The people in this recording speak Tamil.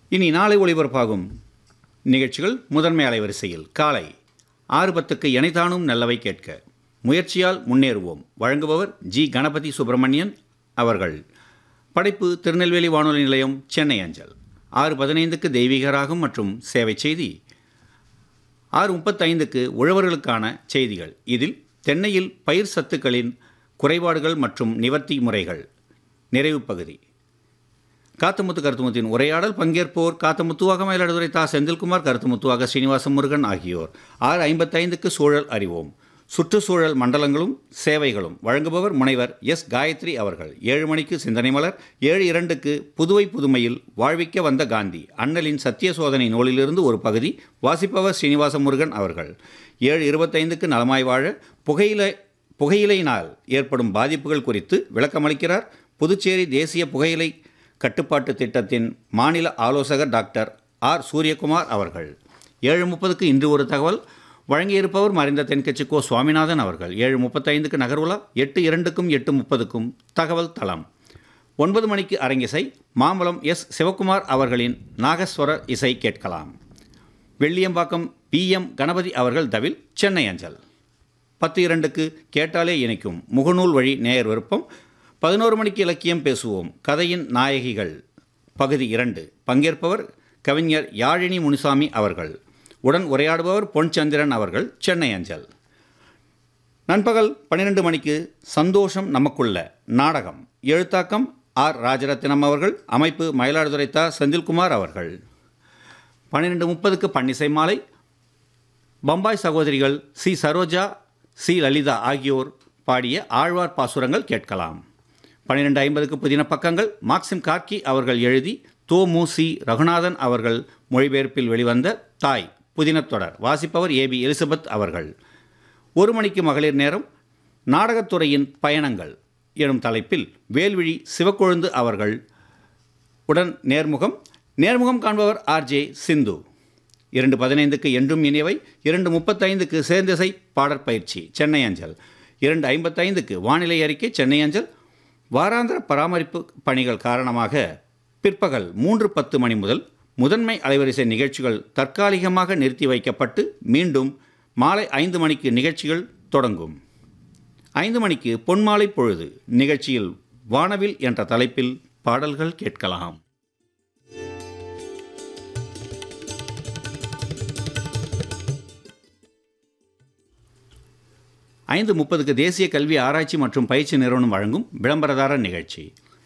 இனி நாளை ஒளிபரப்பாகும் நிகழ்ச்சிகள் முதன்மை அலைவரிசையில் காலை ஆறு பத்துக்கு இணைத்தானும் நல்லவை கேட்க முயற்சியால் முன்னேறுவோம் வழங்குபவர் ஜி கணபதி சுப்பிரமணியன் அவர்கள் படைப்பு திருநெல்வேலி வானொலி நிலையம் சென்னை அஞ்சல் ஆறு பதினைந்துக்கு தெய்வீகராகும் மற்றும் சேவை செய்தி ஆறு முப்பத்தைந்துக்கு உழவர்களுக்கான செய்திகள் இதில் தென்னையில் பயிர் சத்துக்களின் குறைபாடுகள் மற்றும் நிவர்த்தி முறைகள் நிறைவு பகுதி காத்தமுத்து கருத்துமுத்தின் உரையாடல் பங்கேற்போர் காத்தமுத்துவாக மயிலாடுதுறை தா செந்தில்குமார் கருத்துமுத்துவாக ஸ்ரீனிவாச முருகன் ஆகியோர் ஆறு ஐம்பத்தைந்துக்கு சூழல் அறிவோம் சுற்றுச்சூழல் மண்டலங்களும் சேவைகளும் வழங்குபவர் முனைவர் எஸ் காயத்ரி அவர்கள் ஏழு மணிக்கு சிந்தனை மலர் ஏழு இரண்டுக்கு புதுவை புதுமையில் வாழ்விக்க வந்த காந்தி அண்ணலின் சத்திய சோதனை நூலிலிருந்து ஒரு பகுதி வாசிப்பவர் ஸ்ரீனிவாச முருகன் அவர்கள் ஏழு இருபத்தைந்துக்கு நலமாய் வாழ புகையிலை புகையிலையினால் ஏற்படும் பாதிப்புகள் குறித்து விளக்கமளிக்கிறார் புதுச்சேரி தேசிய புகையிலை கட்டுப்பாட்டு திட்டத்தின் மாநில ஆலோசகர் டாக்டர் ஆர் சூரியகுமார் அவர்கள் ஏழு முப்பதுக்கு இன்று ஒரு தகவல் வழங்கியிருப்பவர் மறைந்த தென்கட்சி கோ சுவாமிநாதன் அவர்கள் ஏழு முப்பத்தைந்துக்கு நகர்வுலா எட்டு இரண்டுக்கும் எட்டு முப்பதுக்கும் தகவல் தளம் ஒன்பது மணிக்கு அரங்கிசை மாம்பலம் எஸ் சிவகுமார் அவர்களின் நாகஸ்வர இசை கேட்கலாம் வெள்ளியம்பாக்கம் பி எம் கணபதி அவர்கள் தவில் சென்னை அஞ்சல் பத்து இரண்டுக்கு கேட்டாலே இணைக்கும் முகநூல் வழி நேயர் விருப்பம் பதினோரு மணிக்கு இலக்கியம் பேசுவோம் கதையின் நாயகிகள் பகுதி இரண்டு பங்கேற்பவர் கவிஞர் யாழினி முனிசாமி அவர்கள் உடன் உரையாடுபவர் பொன்சந்திரன் அவர்கள் சென்னை அஞ்சல் நண்பகல் பன்னிரெண்டு மணிக்கு சந்தோஷம் நமக்குள்ள நாடகம் எழுத்தாக்கம் ஆர் ராஜரத்தினம் அவர்கள் அமைப்பு மயிலாடுதுறை தா செந்தில்குமார் அவர்கள் பன்னிரெண்டு முப்பதுக்கு பன்னிசை மாலை பம்பாய் சகோதரிகள் சி சரோஜா சி லலிதா ஆகியோர் பாடிய ஆழ்வார் பாசுரங்கள் கேட்கலாம் பன்னிரெண்டு ஐம்பதுக்கு புதின பக்கங்கள் மாக்சிம் கார்கி அவர்கள் எழுதி தோ மு சி ரகுநாதன் அவர்கள் மொழிபெயர்ப்பில் வெளிவந்த தாய் புதினத் தொடர் வாசிப்பவர் ஏபி எலிசபெத் அவர்கள் ஒரு மணிக்கு மகளிர் நேரம் நாடகத்துறையின் பயணங்கள் எனும் தலைப்பில் வேல்விழி சிவக்கொழுந்து அவர்கள் உடன் நேர்முகம் நேர்முகம் காண்பவர் ஆர்ஜே சிந்து இரண்டு பதினைந்துக்கு என்றும் இனியவை இரண்டு முப்பத்தைந்துக்கு சேர்ந்திசை பாடற்பயிற்சி சென்னை அஞ்சல் இரண்டு ஐம்பத்தைந்துக்கு வானிலை அறிக்கை சென்னை அஞ்சல் வாராந்திர பராமரிப்பு பணிகள் காரணமாக பிற்பகல் மூன்று பத்து மணி முதல் முதன்மை அலைவரிசை நிகழ்ச்சிகள் தற்காலிகமாக நிறுத்தி வைக்கப்பட்டு மீண்டும் மாலை ஐந்து மணிக்கு நிகழ்ச்சிகள் தொடங்கும் ஐந்து மணிக்கு பொன்மாலை பொழுது நிகழ்ச்சியில் வானவில் என்ற தலைப்பில் பாடல்கள் கேட்கலாம் ஐந்து முப்பதுக்கு தேசிய கல்வி ஆராய்ச்சி மற்றும் பயிற்சி நிறுவனம் வழங்கும் விளம்பரதார நிகழ்ச்சி